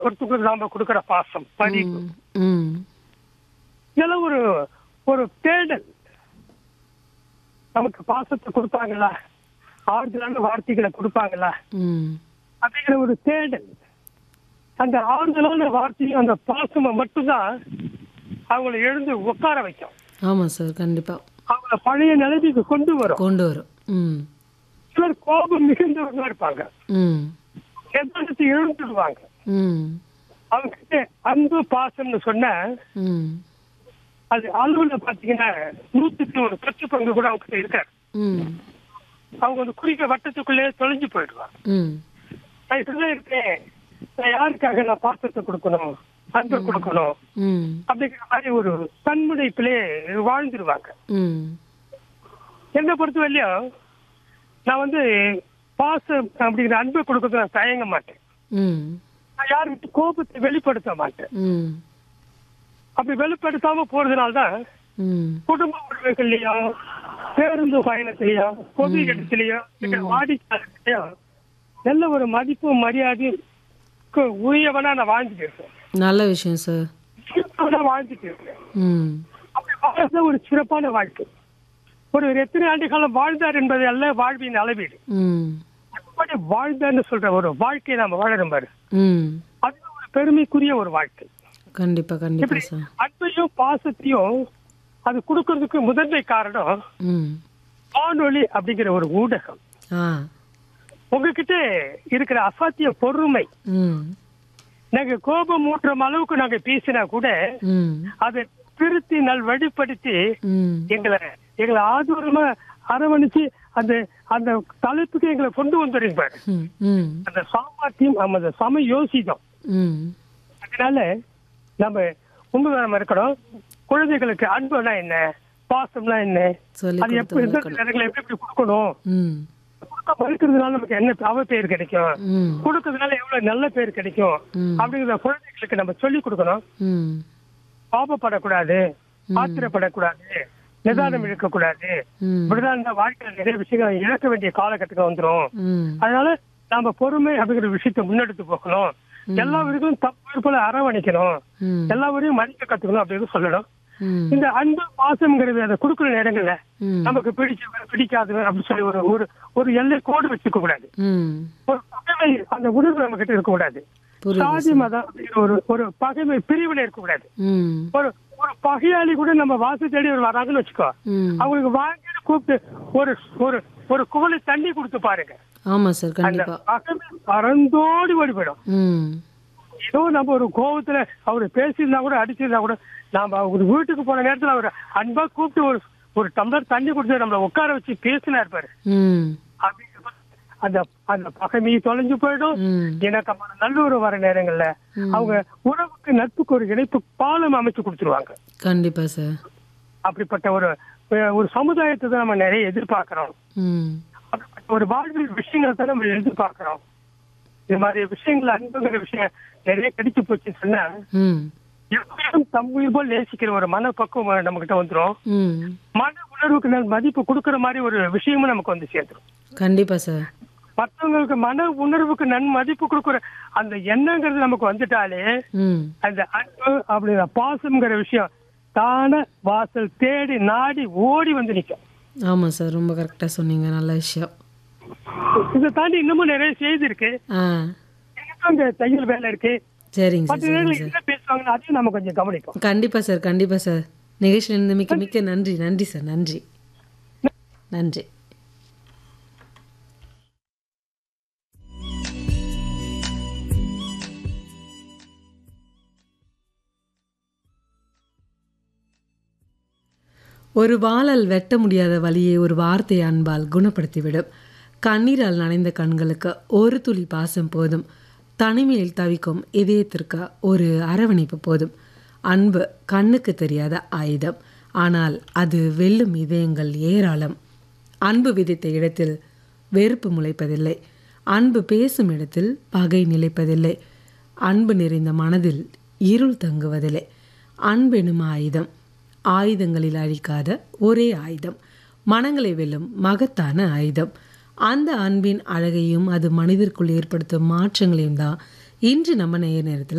ஒருத்தருக்கு நாம கொடுக்கிற பாசம் பரிவு ம், ம் இதெல்லாம் ஒரு ஒரு தேடல் நமக்கு பாசத்தை கொடுப்பாங்களா ஆறுதலான வார்த்தைகளை கொடுப்பாங்களா ம் அப்படிங்கிற ஒரு தேடல் அந்த ஆறுதலான வார்த்தையும் அந்த பாசமும் மட்டும்தான் அவங்கள எழுந்து உட்கார வைக்கும் ஆமாம் சார் கண்டிப்பாக அவங்கள பழைய நிலைமைக்கு கொண்டு வரும் கொண்டு வரும் ம் சிலர் கோபம் மிகுந்தவர்களா இருப்பாங்க ம் எதிர்த்து எழுந்துடுவாங்க ம் அவங்க கிட்ட அன்பு பாசம்னு சொன்னா ம் அது அளவுல பாத்தீங்கன்னா நூத்துக்கு ஒரு பத்து பங்கு கூட அவங்க கிட்ட இருக்காரு ம் அவங்க வந்து குறிக்க வட்டத்துக்குள்ளே தொலைஞ்சு போயிடுவாங்க ம் நான் இப்படிதான் இருக்கேன் நான் யாருக்காக நான் பாசத்தை கொடுக்கணும் அன்பு கொடுக்கணும் ம் அப்படிங்கிற மாதிரி ஒரு தன்முனைப்பிலே வாழ்ந்துருவாங்க ம் என்னை பொறுத்தவரையிலும் நான் வந்து பாசம் அப்படிங்கிற அன்பை கொடுக்கறது நான் தயங்க மாட்டேன் ம் நான் யாருக்கு கோபத்தை வெளிப்படுத்த மாட்டேன் ம் அப்படி வெளிப்படுத்தாம போறதுனால தான் ம் குடும்ப உறவுகள்லயோ பேருந்து பயணத்திலயோ பொது இடத்துலயோ இல்ல வாடிக்கையாளர்களையோ நல்ல ஒரு மதிப்பும் மரியாதையும் கு- உரியவனா நான் வாழ்ந்துட்டு இருக்கேன் நல்ல விஷயம் சார் சிறப்பான வாழ்ந்துட்டு இருக்கேன் ம் அப்படி வாழ்றது ஒரு சிறப்பான வாழ்க்கை ஒரு எத்தனை ஆண்டு காலம் வாழ்ந்தார் என்பது அல்ல வாழ்வின் அளவீடு ம் எப்படி வாழ்ந்தார்னு சொல்ற ஒரு வாழ்க்கையை நாம வாழணும் பாரு ம் அது ஒரு பெருமைக்குரிய ஒரு வாழ்க்கை கண்டிப்பாக கண்டிப்பாக இப்படி சார் அன்பையும் பாசத்தையும் அது கொடுக்கறதுக்கு முதன்மை காரணம் ம் வானொலி அப்படிங்கிற ஒரு ஊடகம் ஆ உங்ககிட்ட இருக்கிற அசாத்திய பொறுமை ம் நாங்க கோபம் ஊட்டுற அளவுக்கு நாங்க பேசினா கூட ம் அதை திருத்தி நல் வழிப்படுத்தி ம் எங்களை எங்களை ஆதூரமா அரவணைச்சு அந்த அந்த தலைப்புக்கு எங்களை கொண்டு வந்துடுங்க பாரு ம் ம் அந்த சாமர்த்தியம் நம்ம அந்த சம யோசிதம் ம் அதனால நம்ம உண்மைதான் இருக்கணும் குழந்தைகளுக்கு அன்புனா என்ன பாசம்னா என்ன சொல்லி அது எப்படி எந்த கொடுத்து நேரங்களை எப்படி எப்படி கொடுக்கணும் ம் கொடுக்க மறுக்கிறதுனால நமக்கு என்ன அவ பேர் கிடைக்கும் ம் கொடுக்கறதுனால எவ்வளவு நல்ல பேர் கிடைக்கும் ம். அப்படிங்கிற குழந்தைகளுக்கு நம்ம சொல்லி கொடுக்கணும் ம் பாவப்படக்கூடாது ஆத்திரப்படக்கூடாது நிதானம் இழக்கக்கூடாது ம் இப்படிதான் இந்த வாழ்க்கையில நிறைய விஷயங்களை இழக்க வேண்டிய காலகட்டத்தில் வந்துரும் ம் அதனால நாம பொறுமை அப்படிங்கிற விஷயத்தை முன்னெடுத்து போகணும் எல்லா வரைக்கும் தப்பு போல அரவணைக்கணும் ம் எல்லா வரையும் மதிக்க கத்துக்கணும் அப்படின்னு சொல்லணும் ம் இந்த அன்பு பாசம்ங்கிறது அதை கொடுக்குற நேரங்கள்ல ம் நமக்கு பிடிச்சவன் பிடிக்காதவன் அப்படின்னு சொல்லி ஒரு ஒரு ஒரு எல்லை கோடு வச்சுக்க கூடாது ம் ஒரு பகைமை அந்த உணர்வு நம்ம கிட்ட இருக்கக்கூடாது புரியுது சாதி மதம் அப்படிங்கிற ஒரு ஒரு பகைமை பிரிவினை இருக்கக்கூடாது ம் ஒரு ஒரு பகையாளி கூட நம்ம வாசு தேடி ஒரு வராங்கன்னு வச்சுக்கோ ம் அவங்களுக்கு வாங்கிட்டு கூப்பிட்டு ஒரு ஒரு ஒரு குவளை தண்ணி கொடுத்து பாருங்க ஆமாம் சார் அந்த கண்டிப்பாக பகைமை பறந்தோடி ஓடி போயிடும் ம் ஏதோ நம்ம ஒரு கோபத்துல அவரு பேசியிருந்தா கூட அடிச்சிருந்தா கூட நாம அவர் வீட்டுக்கு போன நேரத்துல அவர் அன்பா கூப்பிட்டு ஒரு ஒரு டம்ளர் தண்ணி கொடுத்து நம்மள உட்கார வச்சு பேசினா இருப்பாரு ம் அப்படிங்கிறப்ப அந்த அந்த பகைமையை தொலைஞ்சு போயிடும் ம் இணக்கமான நல்லுறவு வர நேரங்கள்ல அவங்க உறவுக்கு நட்புக்கு ஒரு இணைப்பு பாலம் அமைச்சு கொடுத்துருவாங்க கண்டிப்பாக சார் அப்படிப்பட்ட ஒரு ஒரு சமுதாயத்தை தான் நம்ம நிறைய எதிர்பார்க்கிறோம் ம் அப்படிப்பட்ட ஒரு வாழ்வில் விஷயங்களை தான் நம்ம எதிர்பார்க்கிறோம் இது மாதிரி விஷயங்கள் அன்புங்கிற விஷயம் நிறைய கிடைச்சு போச்சுன்னு சொன்னா ம் எப்பயும் தம் உயிர் போல் நேசிக்கிற ஒரு மனப்பக்குவம் நம்ம கிட்ட வந்துரும் ம் மன உணர்வுக்கு நான் மதிப்பு கொடுக்கிற மாதிரி ஒரு விஷயமும் நமக்கு வந்து சேர்ந்துரும் கண்டிப்பாக சார் மற்றவங்களுக்கு மன உணர்வுக்கு நன் மதிப்பு கொடுக்கிற அந்த எண்ணங்கிறது நமக்கு வந்துட்டாலே ம் அந்த அன்பு அப்படிங்கிற பாசம்ங்கிற விஷயம் தான வாசல் தேடி நாடி ஓடி வந்து நிற்கும் ஆமாம் சார் ரொம்ப கரெக்டாக சொன்னீங்க நல்ல விஷயம் இதை தாண்டி இன்னமும் நிறைய செய்தி இருக்கு ஆ எனக்கும் அந்த தையல் வேலை இருக்கு சரிங்க சார் மற்ற சரிங்க நேரங்கள் சார் என்ன பேசுவாங்கன்னு அதையும் நம்ம கொஞ்சம் கவனிப்போம் கண்டிப்பாக சார் கண்டிப்பாக சார் நிகழ்ச்சியில் இருந்து மிக்க மிக்க நன்றி நன்றி சார் நன்றி நன்றி ஒரு வாளால் வெட்ட முடியாத வலியை ஒரு வார்த்தை அன்பால் குணப்படுத்திவிடும் கண்ணீரால் நனைந்த கண்களுக்கு ஒரு துளி பாசம் போதும் தனிமையில் தவிக்கும் இதயத்திற்கு ஒரு அரவணைப்பு போதும் அன்பு கண்ணுக்கு தெரியாத ஆயுதம் ஆனால் அது வெல்லும் இதயங்கள் ஏராளம் அன்பு விதித்த இடத்தில் வெறுப்பு முளைப்பதில்லை அன்பு பேசும் இடத்தில் பகை நிலைப்பதில்லை அன்பு நிறைந்த மனதில் இருள் தங்குவதில்லை அன்பெனும் ஆயுதம் ஆயுதங்களில் அழிக்காத ஒரே ஆயுதம் மனங்களை வெல்லும் மகத்தான ஆயுதம் அந்த அன்பின் அழகையும் அது மனிதருக்குள் ஏற்படுத்தும் மாற்றங்களையும் தான் இன்று நம்ம நேய நேரத்தில்